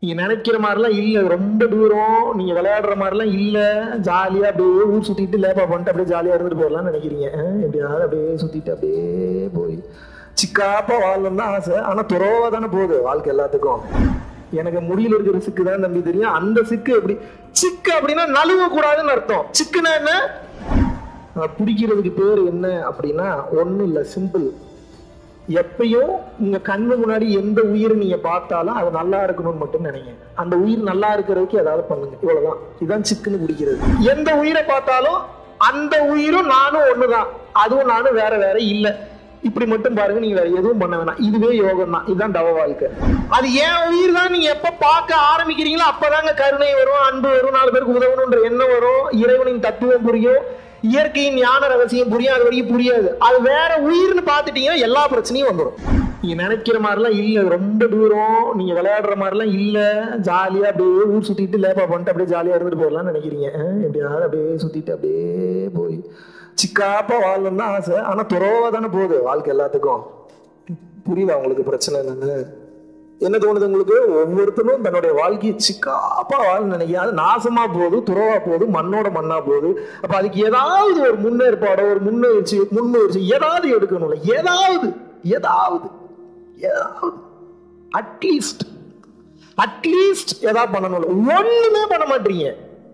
நீங்க நினைக்கிற மாதிரிலாம் இல்ல ரொம்ப தூரம் நீங்க விளையாடுற மாதிரிலாம் இல்ல ஜாலியா அப்படியே ஊர் சுத்திட்டு லேப்பா பண்ணிட்டு அப்படியே ஜாலியா இருந்துட்டு போயிடலாம்னு நினைக்கிறீங்க அஹ் எப்படியாவது அப்படியே சுத்திட்டு அப்படியே போய் சிக்காப்பா வாழணும் தான் ஆசை ஆனா துறவா தானே போகுது வாழ்க்கை எல்லாத்துக்கும் எனக்கு முடியல இருக்கிற சிக்கு தான் தம்பி தெரியும் அந்த சிக்கு எப்படி சிக்கு அப்படின்னா நழுவ கூடாதுன்னு அர்த்தம் சிக்குனா என்ன அஹ் பிடிக்கிறதுக்கு பேர் என்ன அப்படின்னா ஒண்ணும் இல்ல சிம்பிள் எப்பயும் உங்க கண்ணு முன்னாடி எந்த உயிரை நீங்க பார்த்தாலும் அது நல்லா இருக்கணும்னு மட்டும் நினைங்க அந்த உயிர் நல்லா இருக்கிறதுக்கு ஏதாவது பண்ணுங்க இவ்வளவுதான் இதுதான் சிக்குன்னு பிடிக்கிறது எந்த உயிரை பார்த்தாலும் அந்த உயிரும் நானும் ஒண்ணுதான் அதுவும் நானும் வேற வேற இல்ல இப்படி மட்டும் பாருங்க நீங்க வேற எதுவும் பண்ண வேணாம் இதுவே யோகம் தான் இதுதான் தவ வாழ்க்கை அது ஏன் உயிர் தான் நீங்க எப்ப பார்க்க ஆரம்பிக்கிறீங்களோ அப்பதாங்க கருணை வரும் அன்பு வரும் நாலு பேருக்கு உதவணுன்ற எண்ணம் வரும் இறைவனின் தத்துவம் புரியும் இயற்கையின் ஞான ரகசியம் புரியும் அது வரைக்கும் புரியாது அது வேற உயிர்னு பார்த்துட்டீங்கன்னா எல்லா பிரச்சனையும் வந்துடும் நீங்க நினைக்கிற மாதிரிலாம் இல்ல ரொம்ப தூரம் நீங்க விளையாடுற மாதிரிலாம் இல்ல ஜாலியா அப்படியே ஊர் சுத்திட்டு லேப்பா பண்ணிட்டு அப்படியே ஜாலியா இருந்துட்டு போயிடலாம்னு நினைக்கிறீங்க அஹ் எப்படியாவது அப்படியே சுத்திட்டு அப்படியே போய் சிக்காப்பா வாழணும் தான் ஆசை ஆனா துறவா தானே போகுது வாழ்க்கை எல்லாத்துக்கும் புரியுதா உங்களுக்கு பிரச்சனை என்னன்னு என்ன தோணுது உங்களுக்கு ஒவ்வொருத்தரும் தன்னுடைய வாழ்க்கையை சிக்காப்பா வாழ நினைக்கிறேன் அது நாசமா போகுது துறவா போகுது மண்ணோட மண்ணா போகுது அப்ப அதுக்கு ஏதாவது ஒரு முன்னேற்பாடோ ஒரு முன்னெயற்சி முன்முயற்சி ஏதாவது எடுக்கணும்ல ஏதாவது ஏதாவது ஏதாவது அட்லீஸ்ட் அட்லீஸ்ட் ஏதாவது பண்ணணும்ல ஒண்ணுமே பண்ண மாட்டீங்க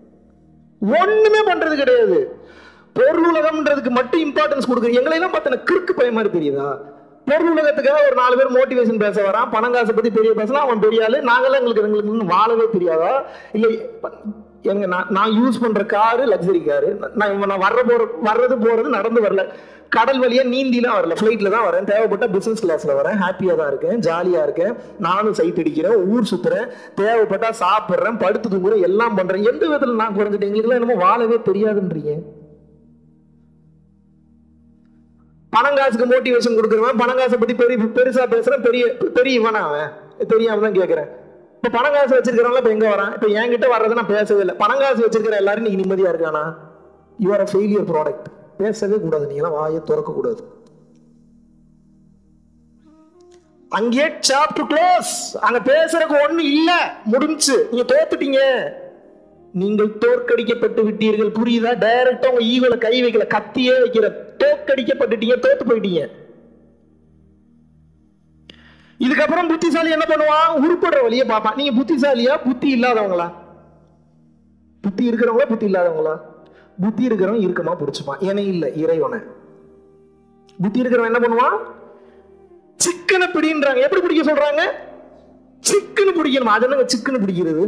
ஒண்ணுமே பண்றது கிடையாது பொருள் உலகம்ன்றதுக்கு மட்டும் இம்பார்ட்டன்ஸ் கொடுக்குறீங்க எங்களையெல்லாம் பார்த்தன கிறுக்கு பய மாதிரி தெரியுதா பொருள் உலகத்துக்காக ஒரு நாலு பேர் மோட்டிவேஷன் பேச வரான் பணம் காசை பத்தி பெரிய பேசலாம் அவன் பெரிய ஆளு நாங்களாம் எங்களுக்கு எங்களுக்கு இன்னும் வாழவே தெரியாதா இல்லை எங்க நான் நான் யூஸ் பண்ற காரு லக்ஸரி காரு நான் இவன் நான் வர்ற போற வர்றது போறது நடந்து வரல கடல் வழியா நீந்திலாம் வரல ஃப்ளைட்ல தான் வரேன் தேவைப்பட்ட பிசினஸ் கிளாஸ்ல வரேன் ஹாப்பியா தான் இருக்கேன் ஜாலியா இருக்கேன் நானும் சைட் அடிக்கிறேன் ஊர் சுத்துறேன் தேவைப்பட்டா சாப்பிடுறேன் படுத்து தூங்குறேன் எல்லாம் பண்றேன் எந்த விதத்துல நான் குறைஞ்சிட்டேன் எங்களுக்குலாம் என்னமோ வாழவே தெரியாதுன்றீங்க பணம் காசுக்கு மோட்டிவேஷன் கொடுக்குறவன் பணம் காசை பத்தி பெரிய பெருசா பேசுறேன் பெரிய பெரிய இவனா அவன் தெரியாம தான் கேட்கிறேன் இப்ப பணம் காசு வச்சிருக்கிறவங்க இப்ப எங்க வரான் இப்ப என்கிட்ட வர்றதை நான் பேசவே இல்லை பணம் காசு வச்சிருக்கிற எல்லாரும் நீங்க நிம்மதியா இருக்கானா you are a failure product பேசவே கூடாது நீங்களாம் வாயை திறக்க கூடாது அங்கேயே சாப்டர் க்ளோஸ் அங்க பேசுறதுக்கு ஒண்ணு இல்ல முடிஞ்சு நீங்க தோத்துட்டீங்க நீங்கள் தோற்கடிக்கப்பட்டு விட்டீர்கள் புரியுதா டைரக்டா உங்க ஈகோல கை வைக்கல கத்தியே வைக்கிற தோற்கடிக்கப்பட்டுட்டீங்க தோத்து போயிட்டீங்க இதுக்கப்புறம் புத்திசாலி என்ன பண்ணுவான் உருப்படுற வழியை பார்ப்பான் நீங்க புத்திசாலியா புத்தி இல்லாதவங்களா புத்தி இருக்கிறவங்களா புத்தி இல்லாதவங்களா புத்தி இருக்கிறவன் இருக்கமா பிடிச்சுப்பான் ஏனே இல்ல இறைவனை புத்தி இருக்கிறவன் என்ன பண்ணுவான் சிக்கனை பிடின்றாங்க எப்படி பிடிக்க சொல்றாங்க சிக்கனு பிடிக்கணுமா அது என்னங்க சிக்கனு பிடிக்கிறது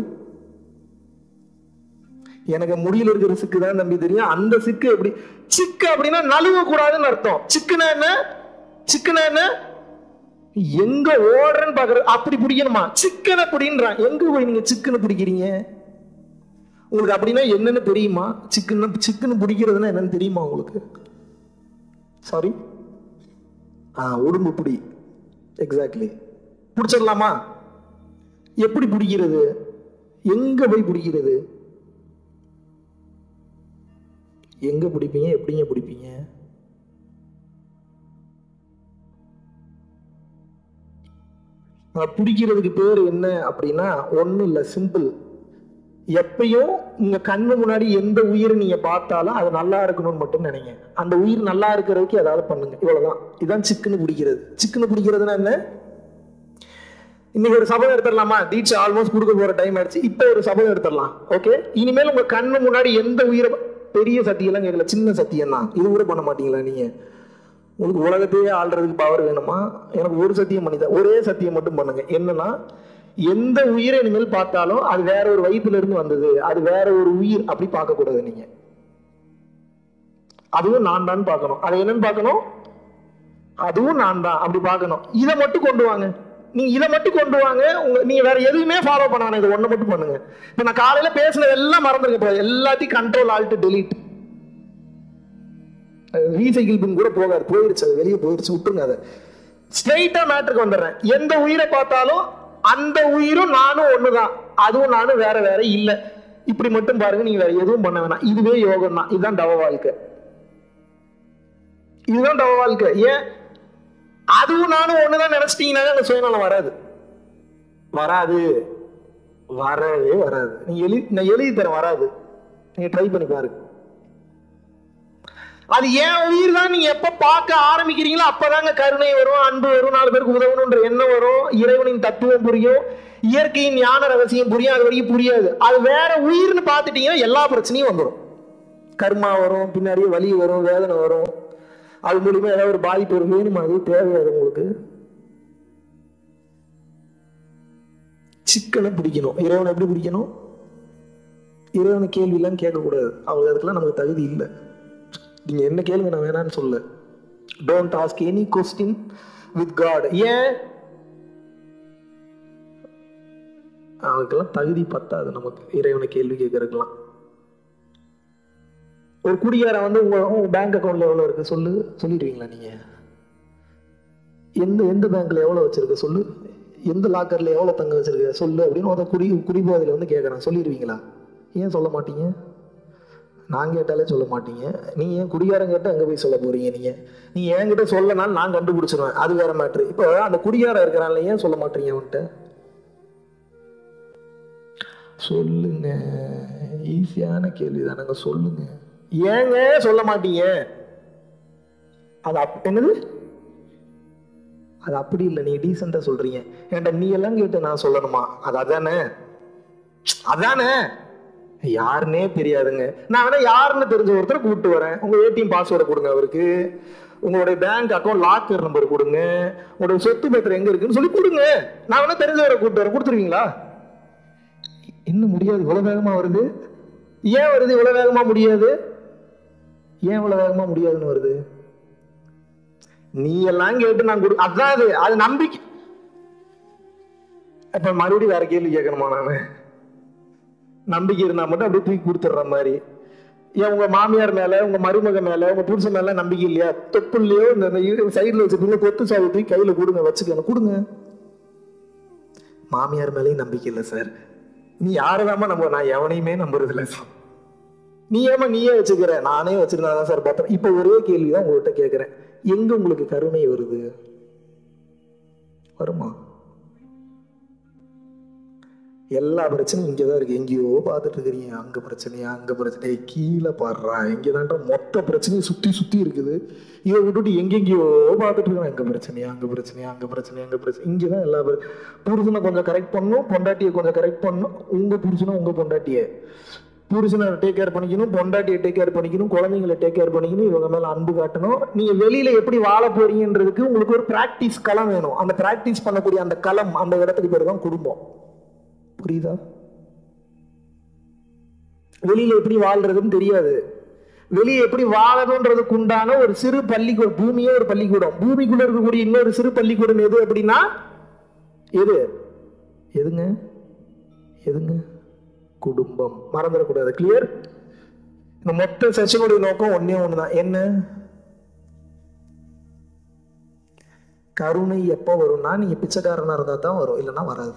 எனக்கு முடியல இருக்கிற சிக்கு தான் தம்பி தெரியும் அந்த சிக்கு எப்படி சிக்கு அப்படின்னா நழுவ கூடாதுன்னு அர்த்தம் சிக்குனா என்ன சிக்குனா என்ன எங்க ஓடுறேன்னு பாக்குறது அப்படி பிடிக்கணுமா சிக்கனை பிடின்றான் எங்க போய் நீங்க சிக்கனை பிடிக்கிறீங்க உங்களுக்கு அப்படின்னா என்னன்னு தெரியுமா சிக்கன் சிக்கன் பிடிக்கிறதுனா என்னன்னு தெரியுமா உங்களுக்கு சாரி ஆ உடம்பு பிடி எக்ஸாக்ட்லி பிடிச்சிடலாமா எப்படி பிடிக்கிறது எங்க போய் பிடிக்கிறது எங்க பிடிப்பீங்க எப்படிங்க பிடிப்பீங்க ஆஹ் பிடிக்கிறதுக்கு பேர் என்ன அப்படின்னா ஒண்ணும் இல்ல சிம்பிள் எப்பயும் உங்க கண்ணு முன்னாடி எந்த உயிரை நீங்க பார்த்தாலும் அது நல்லா இருக்கணும்னு மட்டும் நினைங்க அந்த உயிர் நல்லா இருக்கிறதுக்கு ஏதாவது பண்ணுங்க இவ்வளவுதான் இதுதான் சிக்குன்னு பிடிக்கிறது சிக்குன்னு பிடிக்கிறதுனா என்ன இன்னைக்கு ஒரு சபதம் எடுத்துடலாமா தீட்சை ஆல்மோஸ்ட் கொடுக்க போற டைம் ஆயிடுச்சு இப்போ ஒரு சபதம் எடுத்துடலாம் ஓகே இனிமேல் உங்க கண்ணு முன்னாடி எந்த உயிரை பெரிய சத்தியெல்லாம் கேட்கல சின்ன சத்தியம் தான் இது கூட பண்ண மாட்டீங்களா நீங்க உங்களுக்கு உலகத்தையே ஆள்றதுக்கு பவர் வேணுமா எனக்கு ஒரு சத்தியம் பண்ணிதா ஒரே சத்தியம் மட்டும் பண்ணுங்க என்னன்னா எந்த உயிரை இனிமேல் பார்த்தாலும் அது வேற ஒரு வயிற்றுல இருந்து வந்தது அது வேற ஒரு உயிர் அப்படி பார்க்க கூடாது நீங்க அதுவும் நான் தான் பார்க்கணும் அது என்னன்னு பார்க்கணும் அதுவும் நான் தான் அப்படி பார்க்கணும் இதை மட்டும் கொண்டு வாங்க நீங்க இதை மட்டும் கொண்டு வாங்க உங்க நீங்க வேற எதுவுமே ஃபாலோ பண்ண வேணாம் இது ஒண்ணு மட்டும் பண்ணுங்க இப்ப நான் காலையில பேசுனது எல்லாம் மறந்துருக்க போகுது எல்லாத்தையும் control alt delete recycle bin கூட போகாது போயிருச்சு அது வெளியே போயிருச்சு விட்டுருங்க அதை ஸ்ட்ரைட்டா மேட்டருக்கு வந்துடுறேன் எந்த உயிரை பார்த்தாலும் அந்த உயிரும் நானும் ஒண்ணுதான் அதுவும் நானும் வேற வேற இல்ல இப்படி மட்டும் பாருங்க நீங்க வேற எதுவும் பண்ண வேணாம் இதுவே யோகம் தான் இதுதான் தவ வாழ்க்கை இதுதான் தவ வாழ்க்கை ஏன் அதுவும் நானும் ஒண்ணுதான் நினைச்சிட்டீங்கன்னா அந்த சுயநலம் வராது வராது வரவே வராது நீங்க எழுதி நான் எழுதி தரேன் வராது நீங்க ட்ரை பண்ணி பாருங்க அது ஏன் உயிர் தான் நீங்க எப்ப பார்க்க ஆரம்பிக்கிறீங்களோ அப்பதாங்க கருணை வரும் அன்பு வரும் நாலு பேருக்கு உதவணுன்ற எண்ணம் வரும் இறைவனின் தத்துவம் புரியும் இயற்கையின் ஞான ரகசியம் புரியும் அது வரைக்கும் புரியாது அது வேற உயிர்னு பார்த்துட்டீங்கன்னா எல்லா பிரச்சனையும் வந்துடும் கர்மா வரும் பின்னாடியே வலி வரும் வேதனை வரும் அது மூலியமா ஏதாவது ஒரு பாதிப்பு வரும் வேணுமா அது தேவையாது உங்களுக்கு சிக்கனை பிடிக்கணும் இறைவனை எப்படி பிடிக்கணும் இறைவனை கேள்வியெல்லாம் கேட்கக்கூடாது அவங்க அதுக்கெல்லாம் நமக்கு தகுதி இல்லை நீங்க என்ன கேளுங்க நான் வேணான்னு சொல்ல don't ask any question with God ஏன் அவனுக்கெல்லாம் தகுதி பத்தாது நமக்கு இறைவனை கேள்வி கேட்கறதுக்கெல்லாம் ஒரு குடியாரன் வந்து உங்க உங்க பேங்க் அக்கௌண்ட்ல எவ்வளவு இருக்கு சொல்லு சொல்லிடுவீங்களா நீங்க எந்த எந்த பேங்க்ல எவ்வளவு வச்சிருக்க சொல்லு எந்த லாக்கர்ல எவ்வளவு தங்க வச்சிருக்க சொல்லு அப்படின்னு ஒரு குடி குடிபோதையில வந்து கேட்கறான் சொல்லிடுவீங்களா ஏன் சொல்ல மாட்டீங்க நான் கேட்டாலே சொல்ல மாட்டீங்க நீ ஏன் குடிகாரன் கேட்டு அங்க போய் சொல்ல போறீங்க நீங்க நீ என்கிட்ட சொல்லனாலும் நான் கண்டுபிடிச்சிருவேன் அது வேற மேட்ரு இப்போ அந்த குடிகாரன் இருக்கிறான்ல ஏன் சொல்ல மாட்டீங்க அவன்கிட்ட சொல்லுங்க ஈஸியான கேள்வி தானங்க சொல்லுங்க ஏங்க சொல்ல மாட்டீங்க அது அப் என்னது அது அப்படி இல்லை நீ டீசெண்டா சொல்றீங்க ஏன்டா நீ எல்லாம் கேட்டு நான் சொல்லணுமா அது அதானே அதானே யாருன்னே தெரியாதுங்க நான் வேணா யாருன்னு தெரிஞ்ச ஒருத்தரை கூப்பிட்டு வரேன் உங்க ஏடிஎம் பாஸ்வேர்டை கொடுங்க அவருக்கு உங்களுடைய பேங்க் அக்கௌண்ட் லாக்கர் நம்பர் கொடுங்க உங்களுடைய சொத்து பத்திரம் எங்க இருக்குன்னு சொல்லி கொடுங்க நான் வேணா தெரிஞ்சவரை கூப்பிட்டு வரேன் கொடுத்துருவீங்களா இன்னும் முடியாது இவ்வளவு வேகமா வருது ஏன் வருது இவ்வளவு வேகமா முடியாது ஏன் இவ்வளவு வேகமா முடியாதுன்னு வருது நீ எல்லாம் கேட்டு நான் கொடு அதான் அது அது நம்பிக்கை இப்ப மறுபடியும் வேற கேள்வி கேட்கணுமா நானு நம்பிக்கை இருந்தா மட்டும் அப்படியே தூக்கி கொடுத்துட்ற மாதிரி ஏன் உங்க மாமியார் மேல உங்க மருமக மேல உங்க புருஷன் மேல நம்பிக்கை இல்லையா தொப்புலையோ இந்த சைடுல வச்சிருக்கீங்க கொத்து சாவி தூக்கி கையில கொடுங்க வச்சுக்கணும் கொடுங்க மாமியார் மேலேயும் நம்பிக்கை இல்லை சார் நீ யாரதாம நம்ப நான் எவனையுமே நம்புறது இல்லை சார் நீ ஏமா நீயே வச்சுக்கிற நானே வச்சிருந்தாதான் சார் பார்த்தேன் இப்ப ஒரே கேள்விதான் உங்ககிட்ட கேட்கிறேன் எங்க உங்களுக்கு கருணை வருது வருமா எல்லா பிரச்சனையும் இங்கதான் இருக்கு எங்கேயோ பார்த்துட்டு இருக்கிறீங்க அங்க பிரச்சனையா அங்க பிரச்சனையா கீழே பாடுறா இங்கதான்டா மொத்த பிரச்சனையும் சுத்தி சுத்தி இருக்குது இதை விட்டுட்டு எங்கெங்கேயோ பார்த்துட்டு இருக்கிறேன் அங்க பிரச்சனையா அங்க பிரச்சனையா அங்க பிரச்சனையா அங்க பிரச்சனை இங்கதான் எல்லா பிர- புருஷனை கொஞ்சம் கரெக்ட் பண்ணும் பொண்டாட்டியை கொஞ்சம் கரெக்ட் பண்ணும் உங்க புருஷனை உங்க பொண்டாட்டியை புருஷனை டேக் கேர் பண்ணிக்கணும் பொண்டாட்டியை டேக் கேர் பண்ணிக்கணும் குழந்தைங்களை டேக் கேர் பண்ணிக்கணும் இவங்க மேல அன்பு காட்டணும் நீங்க வெளியில எப்படி வாழ போறீங்கன்றதுக்கு உங்களுக்கு ஒரு பிராக்டிஸ் களம் வேணும் அந்த பிராக்டிஸ் பண்ணக்கூடிய அந்த களம் அந்த இடத்துக்கு பேர் தான் குடும்பம் புரியுதா வெளியில எப்படி வாழ்றதுன்னு தெரியாது வெளியே எப்படி வாழணுன்றதுக்கு உண்டான ஒரு சிறு பள்ளிக்கூடம் பூமியே ஒரு பள்ளிக்கூடம் பூமிக்குள்ள இருக்கக்கூடிய இன்னொரு சிறு பள்ளிக்கூடம் எது அப்படின்னா எது எதுங்க எதுங்க குடும்பம் மறந்துடக்கூடாது கிளியர் இந்த மொத்த செஷனுடைய நோக்கம் ஒன்னே ஒண்ணுதான் என்ன கருணை எப்போ வரும்னா நீங்க பிச்சைக்காரனா இருந்தா தான் வரும் இல்லைன்னா வராது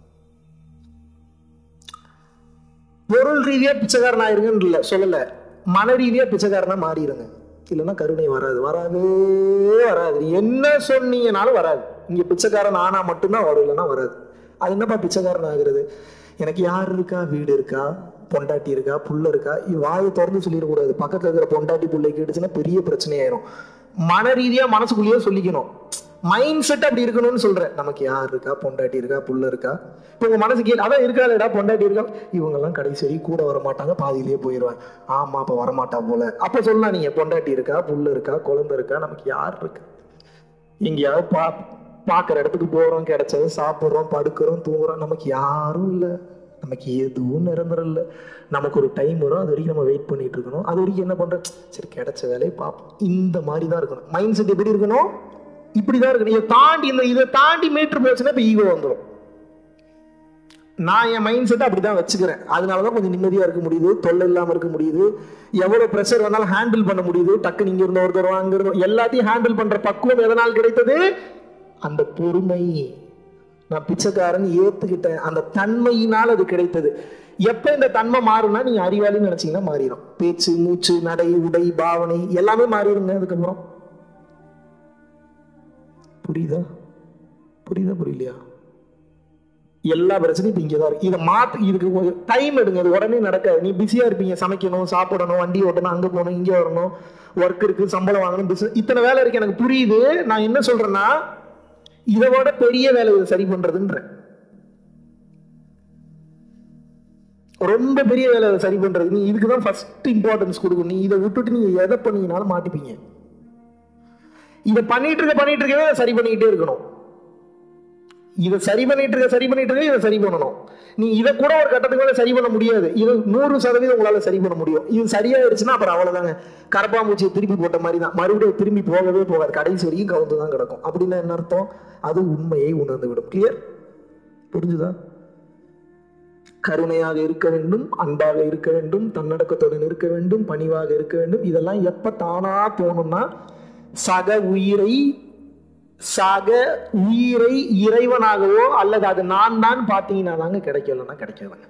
பொருள் ரீதியா பிச்சைக்காரன் ஆயிருங்கன்னு இல்ல சொல்லல மன ரீதியா பிச்சைக்காரனா மாறிடுங்க இல்லைன்னா கருணை வராது வராது வராது நீ என்ன சொன்னீங்கனாலும் வராது இங்க பிச்சைக்காரன் ஆனா மட்டும்தான் வரும் இல்லைன்னா வராது அது என்னப்பா பிச்சைக்காரன் ஆகுறது எனக்கு யார் இருக்கா வீடு இருக்கா பொண்டாட்டி இருக்கா புள்ள இருக்கா இ- வாயை திறந்து சொல்லிடக்கூடாது பக்கத்துல இருக்கிற பொண்டாட்டி புள்ளை கேட்டுச்சுன்னா பெரிய பிரச்சனையாயிரும் மன ரீதியா மனசுக்குள்ளேயே சொல்லிக்கணும் மைண்ட் செட் அப்படி இருக்கணும்னு சொல்றேன் நமக்கு யார் இருக்கா பொண்டாட்டி இருக்கா புள்ள இருக்கா இப்போ உங்க மனசு கேள்வி அதான் இருக்காளேடா பொண்டாட்டி இருக்கா இவங்க எல்லாம் கடைசி வரைக்கும் கூட வர மாட்டாங்க பாதியிலேயே போயிடுவாங்க ஆமா அப்ப வரமாட்டா போல அப்ப சொல்லலாம் நீங்க பொண்டாட்டி இருக்கா புள்ள இருக்கா குழந்தை இருக்கா நமக்கு யார் இருக்கு எங்கேயாவது பா பார்க்குற இடத்துக்கு போறோம் கிடைச்சது சாப்பிட்றோம் படுக்கிறோம் தூங்குறோம் நமக்கு யாரும் இல்லை நமக்கு எதுவும் நிரந்தரம் இல்லை நமக்கு ஒரு டைம் வரும் அது வரைக்கும் நம்ம வெயிட் பண்ணிட்டு இருக்கணும் அது வரைக்கும் என்ன பண்றோம் சரி கிடைச்ச வேலையை பார்ப்போம் இந்த மாதிரி தான் இருக்கணும் மைண்ட் செட் எப்படி இருக்கணும் இப்படிதான் இருக்கணும் இதை தாண்டி இந்த இதை தாண்டி மீட்டர் போச்சுன்னா இப்போ ஈகோ வந்துடும் நான் என் மைண்ட் செட்டை அப்படிதான் வச்சுக்கிறேன் அதனால தான் கொஞ்சம் நிம்மதியா இருக்க முடியுது தொல்லை இல்லாம இருக்க முடியுது எவ்வளவு ப்ரெஷர் வந்தாலும் ஹேண்டில் பண்ண முடியுது டக்குன்னு இங்க இருந்து ஒருத்தர் அங்க இருந்து எல்லாத்தையும் ஹேண்டில் பண்ற பக்குவம் எதனால் கிடைத்தது அந்த பொறுமை நான் பிச்சைக்காரன் ஏத்துக்கிட்டேன் அந்த தன்மையினால் அது கிடைத்தது எப்ப இந்த தன்மை மாறும்னா நீங்க அறிவாளின்னு நினைச்சீங்கன்னா மாறிடும் பேச்சு மூச்சு நடை உடை பாவனை எல்லாமே மாறிடுங்க அதுக்கப்புறம் புரியுதா புரியுதா புரியலையா எல்லா பிரச்சனையும் இப்போ இங்கே தான் இருக்கு இதை மாத்து இதுக்கு டைம் எடுங்க இது உடனே நடக்காது நீ பிஸியா இருப்பீங்க சமைக்கணும் சாப்பிடணும் வண்டி ஓட்டணும் அங்கே போகணும் இங்கே வரணும் ஒர்க் இருக்கு சம்பளம் வாங்கணும் பிசினஸ் இத்தனை வேலை இருக்கு எனக்கு புரியுது நான் என்ன சொல்றேன்னா இதை விட பெரிய வேலை இதை சரி பண்றதுன்றேன் ரொம்ப பெரிய வேலை அதை சரி பண்றது நீ இதுக்கு தான் ஃபர்ஸ்ட் இம்பார்ட்டன்ஸ் கொடுக்கணும் நீ இதை விட்டுட்டு நீங்க எதை பண்ணீங்கனாலும் மாட்டிப்பீங்க இதை பண்ணிட்டு இருக்க பண்ணிட்டு இருக்கவே அதை சரி பண்ணிக்கிட்டே இருக்கணும் இதை சரி பண்ணிட்டு இருக்க சரி பண்ணிட்டு இருக்க இதை சரி பண்ணணும் நீ இதை கூட ஒரு கட்டத்துக்கு மேல சரி பண்ண முடியாது இது நூறு சதவீதம் உங்களால சரி பண்ண முடியும் இது சரியாயிருச்சுன்னா அப்புறம் அவ்வளவுதாங்க கரப்பாம்பூச்சியை திருப்பி போட்ட மாதிரி தான் மறுபடியும் திரும்பி போகவே போகாது கடைசி வரைக்கும் கவுந்து தான் கிடக்கும் அப்படின்னா என்ன அர்த்தம் அது உண்மையை உணர்ந்து விடும் கிளியர் புரிஞ்சுதா கருணையாக இருக்க வேண்டும் அன்பாக இருக்க வேண்டும் தன்னடக்கத்துடன் இருக்க வேண்டும் பணிவாக இருக்க வேண்டும் இதெல்லாம் எப்ப தானா தோணும்னா சக உயிரை சக உயிரை இறைவனாகவோ அல்லது அது நான் தான் பார்த்தீங்கன்னா தாங்க கிடைக்கலன்னா கிடைக்காதுங்க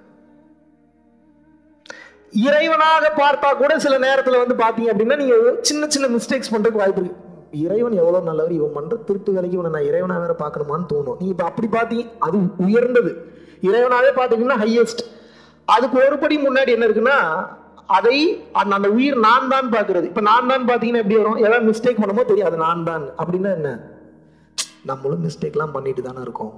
இறைவனாக பார்த்தா கூட சில நேரத்துல வந்து பாத்தீங்க அப்படின்னா நீங்க சின்ன சின்ன மிஸ்டேக்ஸ் பண்றதுக்கு வாய்ப்பு இருக்கு இறைவன் எவ்வளவு நல்லவர் இவன் பண்ற திருட்டு வேலைக்கு இவனை நான் இறைவனா வேற பார்க்கணுமான்னு தோணும் நீங்க இப்ப அப்படி பாத்தீங்க அது உயர்ந்தது இறைவனாவே பாத்தீங்கன்னா ஹையஸ்ட் அதுக்கு ஒரு படி முன்னாடி என்ன இருக்குன்னா அதை அந்த அந்த உயிர் நான் தான் பாக்குறது இப்ப நான் தான் பாத்தீங்கன்னா எப்படி வரும் ஏதாவது மிஸ்டேக் பண்ணும்போது தெரியும் அது நான் தான் அப்படின்னா என்ன நம்மளும் மிஸ்டேக்லாம் பண்ணிட்டு தானே இருக்கோம்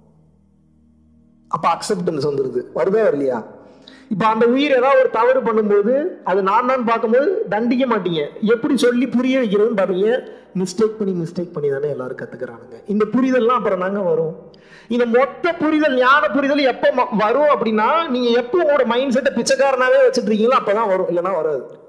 அப்ப அக்செப்டன்ஸ் வந்துருது வருதா வரலையா இப்ப அந்த உயிர் ஏதாவது ஒரு தவறு பண்ணும்போது அது நான் தான் பார்க்கும்போது தண்டிக்க மாட்டீங்க எப்படி சொல்லி புரிய வைக்கிறதுன்னு பாத்தீங்க மிஸ்டேக் பண்ணி மிஸ்டேக் பண்ணி தானே எல்லாரும் கத்துக்கிறானுங்க இந்த புரிதல்லாம் அப்புறம் தாங்க வரும் இந்த மொத்த புரிதல் ஞான புரிதல் எப்ப ம- வரும் அப்படின்னா நீங்க எப்போ உங்களோட மைண்ட் செட்டை பிச்சைக்காரனாவே வச்சுட்டு இருக்கீங்களோ அப்பதான் வரும் இல்லைன்னா வராது